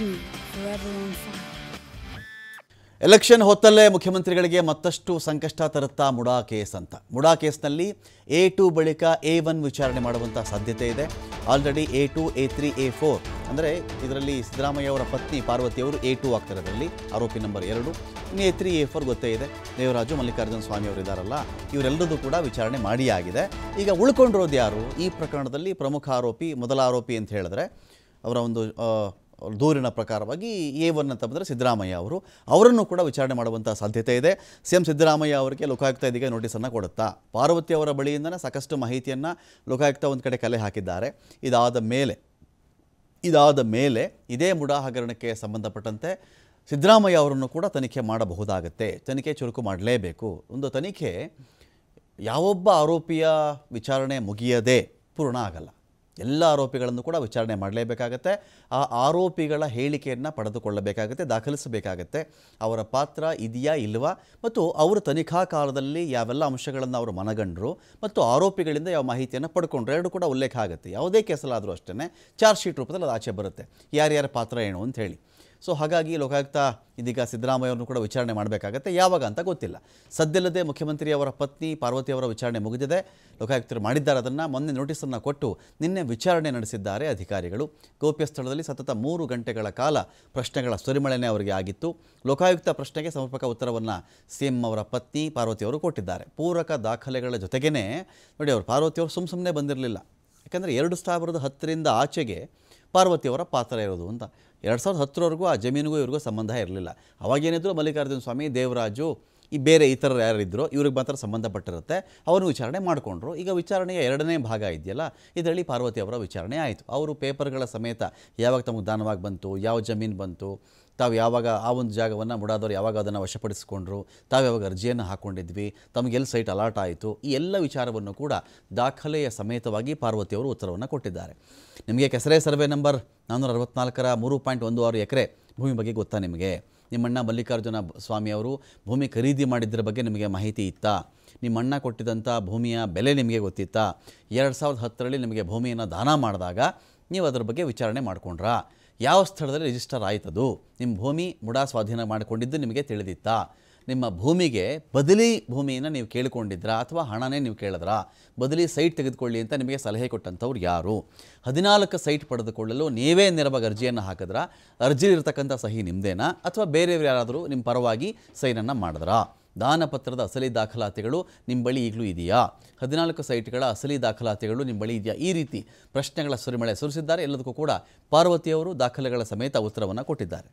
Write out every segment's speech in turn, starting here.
forever on fire. Election ಹೊತ್ತಲ್ಲೇ ಮುಖ್ಯಮಂತ್ರಿಗಳಿಗೆ ಮತ್ತಷ್ಟು ಸಂಕಷ್ಟ ತರುತ್ತಾ ಮುಡಾ ಕೇಸ್ ಅಂತ ಮುಡಾ ಕೇಸ್ನಲ್ಲಿ ಎ ಟು ಬಳಿಕ ಎ ಒನ್ ವಿಚಾರಣೆ ಮಾಡುವಂಥ ಸಾಧ್ಯತೆ ಇದೆ already A two A three A four ಅಂದರೆ ಇದರಲ್ಲಿ ಸಿದ್ದರಾಮಯ್ಯ ಅವರ ಪತ್ನಿ ಪಾರ್ವತಿಯವರು ಎ ಟು ಆಗ್ತಾರೆ ಅದರಲ್ಲಿ ಆರೋಪಿ ನಂಬರ್ ಎರಡು ಇನ್ನು ಎ ತ್ರೀ ಎ ಫೋರ್ ಗೊತ್ತೇ ಇದೆ ದೇವರಾಜು ಮಲ್ಲಿಕಾರ್ಜುನ ಸ್ವಾಮಿ ಅವರು ಇದ್ದಾರಲ್ಲ ಇವರೆಲ್ಲರದ್ದು ಕೂಡ ವಿಚಾರಣೆ ಮಾಡಿ ಆಗಿದೆ ಈಗ ಉಳ್ಕೊಂಡಿರೋದು ಯಾರು ಈ ಪ್ರಕರಣದಲ್ಲಿ ಪ್ರಮುಖ ಆರೋಪಿ ಮೊದಲ ಆರೋಪಿ ಅಂತ ಹೇಳಿದ್ರೆ ಅವರ ಒಂದು ಆ, ದೂರಿನ ಪ್ರಕಾರವಾಗಿ ಎ ಒನ್ ಅಂತ ಬಂದರೆ ಸಿದ್ದರಾಮಯ್ಯ ಅವರು ಅವರನ್ನು ಕೂಡ ವಿಚಾರಣೆ ಮಾಡುವಂಥ ಸಾಧ್ಯತೆ ಇದೆ ಸಿ ಎಂ ಸಿದ್ದರಾಮಯ್ಯ ಅವರಿಗೆ ಲೋಕಾಯುಕ್ತ ಇದೀಗ ನೋಟಿಸನ್ನು ಕೊಡುತ್ತಾ ಪಾರ್ವತಿ ಅವರ ಬಳಿಯಿಂದನೇ ಸಾಕಷ್ಟು ಮಾಹಿತಿಯನ್ನು ಲೋಕಾಯುಕ್ತ ಒಂದು ಕಡೆ ಕಲೆ ಹಾಕಿದ್ದಾರೆ ಇದಾದ ಮೇಲೆ ಇದಾದ ಮೇಲೆ ಇದೇ ಮುಡಾ ಹಗರಣಕ್ಕೆ ಸಂಬಂಧಪಟ್ಟಂತೆ ಸಿದ್ದರಾಮಯ್ಯ ಅವರನ್ನು ಕೂಡ ತನಿಖೆ ಮಾಡಬಹುದಾಗತ್ತೆ ತನಿಖೆ ಚುರುಕು ಮಾಡಲೇಬೇಕು ಒಂದು ತನಿಖೆ ಯಾವೊಬ್ಬ ಆರೋಪಿಯ ವಿಚಾರಣೆ ಮುಗಿಯದೇ ಪೂರ್ಣ ಆಗಲ್ಲ ಎಲ್ಲ ಆರೋಪಿಗಳನ್ನು ಕೂಡ ವಿಚಾರಣೆ ಮಾಡಲೇಬೇಕಾಗತ್ತೆ ಆ ಆರೋಪಿಗಳ ಹೇಳಿಕೆಯನ್ನು ಪಡೆದುಕೊಳ್ಳಬೇಕಾಗತ್ತೆ ದಾಖಲಿಸಬೇಕಾಗತ್ತೆ ಅವರ ಪಾತ್ರ ಇದೆಯಾ ಇಲ್ವಾ ಮತ್ತು ಅವರು ತನಿಖಾ ಕಾಲದಲ್ಲಿ ಯಾವೆಲ್ಲ ಅಂಶಗಳನ್ನು ಅವರು ಮನಗಂಡರು ಮತ್ತು ಆರೋಪಿಗಳಿಂದ ಯಾವ ಮಾಹಿತಿಯನ್ನು ಪಡ್ಕೊಂಡ್ರು ಎರಡು ಕೂಡ ಉಲ್ಲೇಖ ಆಗುತ್ತೆ ಯಾವುದೇ ಕೇಸಲ್ಲಾದರೂ ಅಷ್ಟೇ ಚಾರ್ಜ್ ಶೀಟ್ ರೂಪದಲ್ಲಿ ಅದು ಆಚೆ ಬರುತ್ತೆ ಯಾರ್ಯಾರ ಪಾತ್ರ ಏನು ಅಂತ ಹೇಳಿ ಸೊ ಹಾಗಾಗಿ ಲೋಕಾಯುಕ್ತ ಇದೀಗ ಸಿದ್ದರಾಮಯ್ಯವ್ರನ್ನು ಕೂಡ ವಿಚಾರಣೆ ಮಾಡಬೇಕಾಗತ್ತೆ ಯಾವಾಗ ಅಂತ ಗೊತ್ತಿಲ್ಲ ಸದ್ಯಲ್ಲದೆ ಮುಖ್ಯಮಂತ್ರಿಯವರ ಪತ್ನಿ ಪಾರ್ವತಿಯವರ ವಿಚಾರಣೆ ಮುಗಿದಿದೆ ಲೋಕಾಯುಕ್ತರು ಮಾಡಿದ್ದಾರೆ ಅದನ್ನು ಮೊನ್ನೆ ನೋಟಿಸನ್ನು ಕೊಟ್ಟು ನಿನ್ನೆ ವಿಚಾರಣೆ ನಡೆಸಿದ್ದಾರೆ ಅಧಿಕಾರಿಗಳು ಗೋಪ್ಯ ಸ್ಥಳದಲ್ಲಿ ಸತತ ಮೂರು ಗಂಟೆಗಳ ಕಾಲ ಪ್ರಶ್ನೆಗಳ ಸುರಿಮಳೆನೇ ಅವರಿಗೆ ಆಗಿತ್ತು ಲೋಕಾಯುಕ್ತ ಪ್ರಶ್ನೆಗೆ ಸಮರ್ಪಕ ಉತ್ತರವನ್ನು ಸಿ ಎಂ ಅವರ ಪತ್ನಿ ಪಾರ್ವತಿಯವರು ಕೊಟ್ಟಿದ್ದಾರೆ ಪೂರಕ ದಾಖಲೆಗಳ ಜೊತೆಗೇ ನೋಡಿ ಅವರು ಪಾರ್ವತಿಯವರು ಸುಮ್ಮ ಸುಮ್ಮನೆ ಬಂದಿರಲಿಲ್ಲ ಯಾಕಂದರೆ ಎರಡು ಸಾವಿರದ ಹತ್ತರಿಂದ ಆಚೆಗೆ ಪಾರ್ವತಿಯವರ ಪಾತ್ರ ಇರೋದು ಅಂತ ಎರಡು ಸಾವಿರದ ಹತ್ತರವರೆಗೂ ಆ ಜಮೀನಿಗೂ ಇವ್ರಿಗೂ ಸಂಬಂಧ ಇರಲಿಲ್ಲ ಅವಾಗೇನಿದ್ರು ಮಲ್ಲಿಕಾರ್ಜುನ ಸ್ವಾಮಿ ದೇವರಾಜು ಈ ಬೇರೆ ಇತರರು ಯಾರಿದ್ರೋ ಇವ್ರಿಗೆ ಮಾತ್ರ ಸಂಬಂಧಪಟ್ಟಿರುತ್ತೆ ಅವನು ವಿಚಾರಣೆ ಮಾಡಿಕೊಂಡ್ರು ಈಗ ವಿಚಾರಣೆಯ ಎರಡನೇ ಭಾಗ ಇದೆಯಲ್ಲ ಇದರಲ್ಲಿ ಪಾರ್ವತಿ ಅವರ ವಿಚಾರಣೆ ಆಯಿತು ಅವರು ಪೇಪರ್ಗಳ ಸಮೇತ ಯಾವಾಗ ತಮಗೆ ದಾನವಾಗಿ ಬಂತು ಯಾವ ಜಮೀನು ಬಂತು ತಾವು ಯಾವಾಗ ಆ ಒಂದು ಜಾಗವನ್ನು ಮುಡಾದವ್ರು ಯಾವಾಗ ಅದನ್ನು ವಶಪಡಿಸಿಕೊಂಡ್ರು ತಾವು ಯಾವಾಗ ಅರ್ಜಿಯನ್ನು ಹಾಕ್ಕೊಂಡಿದ್ವಿ ತಮಗೆಲ್ಲಿ ಸೈಟ್ ಅಲಾಟ್ ಆಯಿತು ಈ ಎಲ್ಲ ವಿಚಾರವನ್ನು ಕೂಡ ದಾಖಲೆಯ ಸಮೇತವಾಗಿ ಪಾರ್ವತಿಯವರು ಉತ್ತರವನ್ನು ಕೊಟ್ಟಿದ್ದಾರೆ ನಿಮಗೆ ಕೆಸರೆ ಸರ್ವೆ ನಂಬರ್ ನಾನ್ನೂರ ಅರವತ್ನಾಲ್ಕರ ಮೂರು ಪಾಯಿಂಟ್ ಒಂದು ಆರು ಎಕರೆ ಭೂಮಿ ಬಗ್ಗೆ ಗೊತ್ತಾ ನಿಮಗೆ ನಿಮ್ಮಣ್ಣ ಮಲ್ಲಿಕಾರ್ಜುನ ಬ- ಸ್ವಾಮಿಯವರು ಭೂಮಿ ಖರೀದಿ ಮಾಡಿದ್ದರ ಬಗ್ಗೆ ನಿಮಗೆ ಮಾಹಿತಿ ಇತ್ತಾ ನಿಮ್ಮಣ್ಣ ಕೊಟ್ಟಿದ್ದಂಥ ಭೂಮಿಯ ಬೆಲೆ ನಿಮಗೆ ಗೊತ್ತಿತ್ತಾ ಎರಡು ಸಾವಿರದ ಹತ್ತರಲ್ಲಿ ನಿಮಗೆ ಭೂಮಿಯನ್ನು ದಾನ ಮಾಡಿದಾಗ ನೀವು ಅದರ ಬಗ್ಗೆ ವಿಚಾರಣೆ ಮಾಡಿಕೊಂಡ್ರಾ ಯಾವ ಸ್ಥಳದಲ್ಲಿ ರಿಜಿಸ್ಟರ್ ಆಯ್ತದು ನಿಮ್ಮ ಭೂಮಿ ಮುಡಾ ಸ್ವಾಧೀನ ಮಾಡಿಕೊಂಡಿದ್ದು ನಿಮಗೆ ತಿಳಿದಿತ್ತಾ ನಿಮ್ಮ ಭೂಮಿಗೆ ಬದಲಿ ಭೂಮಿಯನ್ನು ನೀವು ಕೇಳಿಕೊಂಡಿದ್ರಾ ಅಥವಾ ಹಣನೇ ನೀವು ಕೇಳಿದ್ರಾ ಬದಲಿ ಸೈಟ್ ತೆಗೆದುಕೊಳ್ಳಿ ಅಂತ ನಿಮಗೆ ಸಲಹೆ ಕೊಟ್ಟಂಥವ್ರು ಯಾರು ಹದಿನಾಲ್ಕು ಸೈಟ್ ಪಡೆದುಕೊಳ್ಳಲು ನೀವೇ ನೇರವಾಗಿ ಅರ್ಜಿಯನ್ನು ಹಾಕಿದ್ರಾ ಅರ್ಜಿಲಿರ್ತಕ್ಕಂಥ ಸಹಿ ನಿಮ್ಮದೇನಾ ಅಥವಾ ಬೇರೆಯವ್ರು ಯಾರಾದರೂ ನಿಮ್ಮ ಪರವಾಗಿ ಸೈನನ್ನು ಮಾಡಿದ್ರಾ ದಾನಪತ್ರದ ಅಸಲಿ ದಾಖಲಾತಿಗಳು ನಿಮ್ಮ ಬಳಿ ಈಗಲೂ ಇದೆಯಾ ಹದಿನಾಲ್ಕು ಸೈಟ್ಗಳ ಅಸಲಿ ದಾಖಲಾತಿಗಳು ನಿಮ್ಮ ಬಳಿ ಇದೆಯಾ ಈ ರೀತಿ ಪ್ರಶ್ನೆಗಳ ಸುರಿಮಳೆ ಸುರಿಸಿದ್ದಾರೆ ಎಲ್ಲದಕ್ಕೂ ಕೂಡ ಪಾರ್ವತಿಯವರು ದಾಖಲೆಗಳ ಸಮೇತ ಉತ್ತರವನ್ನು ಕೊಟ್ಟಿದ್ದಾರೆ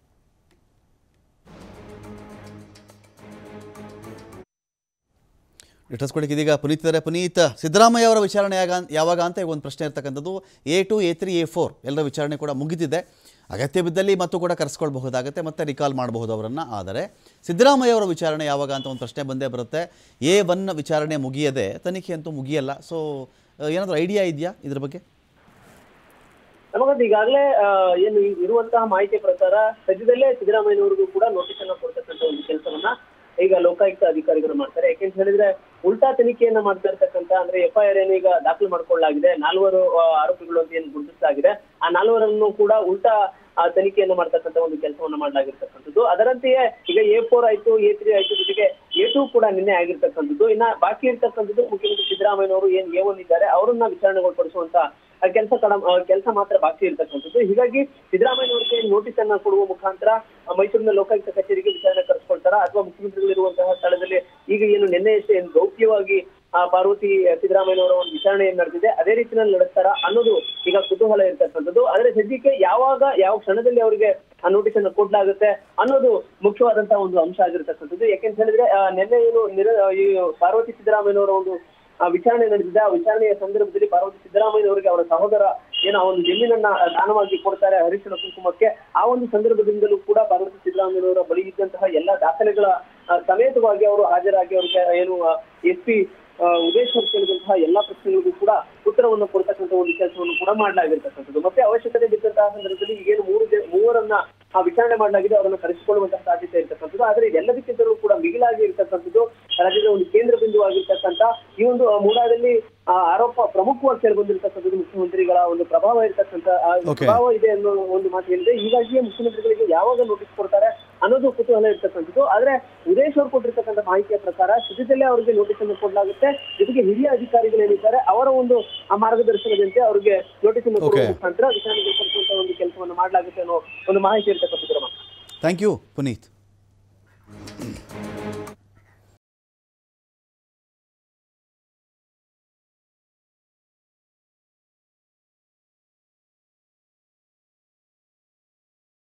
ಡಿಟೇಲ್ಸ್ ಕೊಡಕ್ಕೆ ಇದೀಗ ಪುನೀತ್ ಇದ್ದಾರೆ ಪುನೀತ್ ಸಿದ್ದರಾಮಯ್ಯ ಅವರ ವಿಚಾರಣೆ ಯಾಗ ಯಾವಾಗ ಅಂತ ಈಗ ಒಂದು ಪ್ರಶ್ನೆ ಇರ್ತಕ್ಕಂಥದ್ದು A two A three A four ಎಲ್ಲರ ವಿಚಾರಣೆ ಕೂಡ ಮುಗಿದಿದೆ ಅಗತ್ಯ ಬಿದ್ದಲ್ಲಿ ಮತ್ತು ಕೂಡ ಕರೆಸ್ಕೊಳ್ಬಹುದಾಗುತ್ತೆ ಮತ್ತೆ ರಿಕಾಲ್ ಮಾಡಬಹುದು ಅವರನ್ನು ಆದರೆ ಸಿದ್ದರಾಮಯ್ಯ ಅವರ ವಿಚಾರಣೆ ಯಾವಾಗ ಅಂತ ಒಂದು ಪ್ರಶ್ನೆ ಬಂದೇ ಬರುತ್ತೆ ಎ ಒನ್ ವಿಚಾರಣೆ ಮುಗಿಯದೆ ತನಿಖೆ ಅಂತೂ ಮುಗಿಯಲ್ಲ ಸೊ ಏನಾದರೂ ಐಡಿಯಾ ಇದೆಯಾ ಇದ್ರ ಬಗ್ಗೆ ನಮಗದು ಈಗಾಗಲೇ ಆ, ಏನು ಈ- ಇರುವಂತಹ ಮಾಹಿತಿ ಪ್ರಕಾರ ಸದ್ಯದಲ್ಲೇ ಸಿದ್ದರಾಮಯ್ಯನವರಿಗೂ ಕೂಡ ನೋಟಿಸ್ ಅನ್ನ ಕೊಡ್ತಕ್ಕಂಥ ಒಂದು ಕೆಲಸವನ್ನ ಈಗ ಲೋಕಾಯುಕ್ತ ಅಧಿಕಾರಿಗಳು ಮಾಡ್ತಾರೆ ಯಾಕೆಂತ ಹೇಳಿದ್ರೆ ಉಲ್ಟಾ ತನಿಖೆಯನ್ನ ಮಾಡ್ತಾ ಇರ್ತಕ್ಕಂಥ ಅಂದ್ರೆ ಎಫ್ ಐ ಆರ್ ಏನು ಈಗ ದಾಖಲು ಮಾಡ್ಕೊಳ್ಳಲಾಗಿದೆ ನಾಲ್ವರು ಆ, ಆರೋಪಿಗಳು ಅಂತ ಏನು ಗುರುತಿಸಲಾಗಿದೆ ಆ ನಾಲ್ವರನ್ನು ಕೂಡ ಉಲ್ಟಾ ಆ, ತನಿಖೆಯನ್ನ ಮಾಡ್ತಕ್ಕಂಥ ಒಂದು ಕೆಲಸವನ್ನ ಮಾಡಲಾಗಿರ್ತಕ್ಕಂಥದ್ದು ಅದರಂತೆಯೇ ಈಗ ಎ ಫೋರ್ ಆಯ್ತು ಎ ತ್ರೀ ಆಯ್ತು ಜೊತೆಗೆ ಎ ಟೂ ಕೂಡ ನಿನ್ನೆ ಆಗಿರ್ತಕ್ಕಂಥದ್ದು ಇನ್ನ ಬಾಕಿ ಇರ್ತಕ್ಕಂಥದ್ದು ಮುಖ್ಯಮಂತ್ರಿ ಸಿದ್ದರಾಮಯ್ಯನವರು ಏನ್ ಎ ಒನ್ ಇದ್ದಾರೆ ಅವರನ್ನ ವಿಚಾರಣೆಗೊಳಪಡಿಸುವಂತ ಕೆಲಸ ಕಡ ಕೆಲಸ ಮಾತ್ರ ಬಾಕಿ ಇರ್ತಕ್ಕಂಥದ್ದು ಹೀಗಾಗಿ ಸಿದ್ದರಾಮಯ್ಯನವರಿಗೆ ನೋಟಿಸ್ ಅನ್ನ ಕೊಡುವ ಮುಖಾಂತರ ಆ, ಮೈಸೂರಿನ ಲೋಕಾಯುಕ್ತ ಕಚೇರಿಗೆ ವಿಚಾರಣೆ ಕರೆಸ್ಕೊಳ್ತಾರ ಅಥವಾ ಮುಖ್ಯಮಂತ್ರಿಗಳಿರುವಂತಹ ಸ್ಥಳದಲ್ಲಿ ಈಗ ಏನು ನಿನ್ನೆಯಷ್ಟೇ ಏನು ಗೌಪ್ಯವಾಗಿ ಆ ಪಾರ್ವತಿ ಸಿದ್ದರಾಮಯ್ಯನವರ ಒಂದು ವಿಚಾರಣೆ ಏನ್ ನಡೆದಿದೆ ಅದೇ ರೀತಿಯಲ್ಲಿ ನಡೆಸ್ತಾರ ಅನ್ನೋದು ಈಗ ಕುತೂಹಲ ಇರ್ತಕ್ಕಂಥದ್ದು ಆದ್ರೆ ಸದ್ಯಕ್ಕೆ ಯಾವಾಗ ಯಾವ ಕ್ಷಣದಲ್ಲಿ ಅವರಿಗೆ ಆ ನೋಟಿಸ್ ಅನ್ನು ಕೊಡ್ಲಾಗುತ್ತೆ ಅನ್ನೋದು ಮುಖ್ಯವಾದಂತಹ ಒಂದು ಅಂಶ ಆಗಿರ್ತಕ್ಕಂಥದ್ದು ಯಾಕೆಂತ ಹೇಳಿದ್ರೆ ಆ, ನಿನ್ನೆ ಏನು ನಿರ ಈ ಪಾರ್ವತಿ ಸಿದ್ದರಾಮಯ್ಯನವರ ಒಂದು ಆ ವಿಚಾರಣೆ ನಡೆದಿದೆ ಆ ವಿಚಾರಣೆಯ ಸಂದರ್ಭದಲ್ಲಿ ಪಾರ್ವತಿ ಸಿದ್ದರಾಮಯ್ಯನವರಿಗೆ ಅವರ ಸಹೋದರ ಏನೋ ಆ ಒಂದು ಜಮೀನನ್ನ ದಾನವಾಗಿ ಕೊಡ್ತಾರೆ ಹರಿಶನ ಕುಂಕುಮಕ್ಕೆ ಆ ಒಂದು ಸಂದರ್ಭದಿಂದಲೂ ಕೂಡ ಪಾರ್ವತಿ ಸಿದ್ದರಾಮಯ್ಯನವರ ಬಳಿ ಇದ್ದಂತಹ ಎಲ್ಲಾ ದಾಖಲೆಗಳ ಆ, ಸಮೇತವಾಗಿ ಅವರು ಹಾಜರಾಗಿ ಅವರಿಗೆ ಏನು ಎಸ್ ಪಿ ಉದೇಶ್ವರ್ ಕೇಳಿದಂತಹ ಎಲ್ಲಾ ಪ್ರಶ್ನೆಗಳಿಗೂ ಕೂಡ ಉತ್ತರವನ್ನು ಕೊಡ್ತಕ್ಕಂಥ ಒಂದು ಕೆಲಸವನ್ನು ಕೂಡ ಮಾಡಲಾಗಿರ್ತಕ್ಕಂಥದ್ದು ಮತ್ತೆ ಅವಶ್ಯಕತೆ ಬಿದ್ದಂತಹ ಸಂದರ್ಭದಲ್ಲಿ ಈಗೇನು ಮೂರು ಜನ ಮೂವರನ್ನ ಆ ವಿಚಾರಣೆ ಮಾಡಲಾಗಿದೆ ಅವರನ್ನು ಕರೆಸಿಕೊಳ್ಳುವಂತಹ ಸಾಧ್ಯತೆ ಇರ್ತಕ್ಕಂಥದ್ದು ಆದ್ರೆ ಎಲ್ಲದಕ್ಕಿಂತಲೂ ಕೂಡ ಮಿಗಿಲಾಗಿ ಇರ್ತಕ್ಕಂಥದ್ದು ರಾಜ್ಯದ ಒಂದು ಕೇಂದ್ರ ಬಿಂದುವಾಗಿರ್ತಕ್ಕಂಥ ಈ ಒಂದು ಆ, ಮೂಡಾದಲ್ಲಿ ಆ ಆರೋಪ ಪ್ರಮುಖವಾಗಿ ಕೇಳಿ ಬಂದಿರತಕ್ಕಂಥದ್ದು ಮುಖ್ಯಮಂತ್ರಿಗಳ ಒಂದು ಪ್ರಭಾವ ಇರ್ತಕ್ಕಂಥ ಆ, Okay. ಪ್ರಭಾವ ಇದೆ ಅನ್ನೋ ಒಂದು ಮಾತು ಹೇಳಿದೆ ಹೀಗಾಗಿಯೇ ಮುಖ್ಯಮಂತ್ರಿಗಳಿಗೆ ಯಾವಾಗ ನೋಟಿಸ್ ಕೊಡ್ತಾರೆ ಅನ್ನೋದು ಕುತೂಹಲ ಇರ್ತಕ್ಕಂಥದ್ದು ಆದ್ರೆ ಉದೇಶ್ ಅವರು ಕೊಟ್ಟಿರ್ತಕ್ಕಂಥ ಮಾಹಿತಿಯ ಪ್ರಕಾರ ಸದ್ಯದಲ್ಲೇ ಅವರಿಗೆ ನೋಟಿಸ್ ಅನ್ನು ಕೊಡಲಾಗುತ್ತೆ ಜೊತೆಗೆ ಹಿರಿಯ ಅಧಿಕಾರಿಗಳೇನಿದ್ದಾರೆ ಅವರ ಒಂದು ಆ ಮಾರ್ಗದರ್ಶನದಂತೆ ಅವರಿಗೆ ನೋಟಿಸ್ ಅನ್ನು ಕೊಡುವ Okay. ಮುಖಾಂತರ ವಿಚಾರಣೆಗೆ ಒಂದು ಕೆಲಸವನ್ನು ಮಾಡಲಾಗುತ್ತೆ ಅನ್ನೋ ಒಂದು ಮಾಹಿತಿ ಇರ್ತಕ್ಕಂಥದ್ದು ರಮಾ. Thank you Puneeth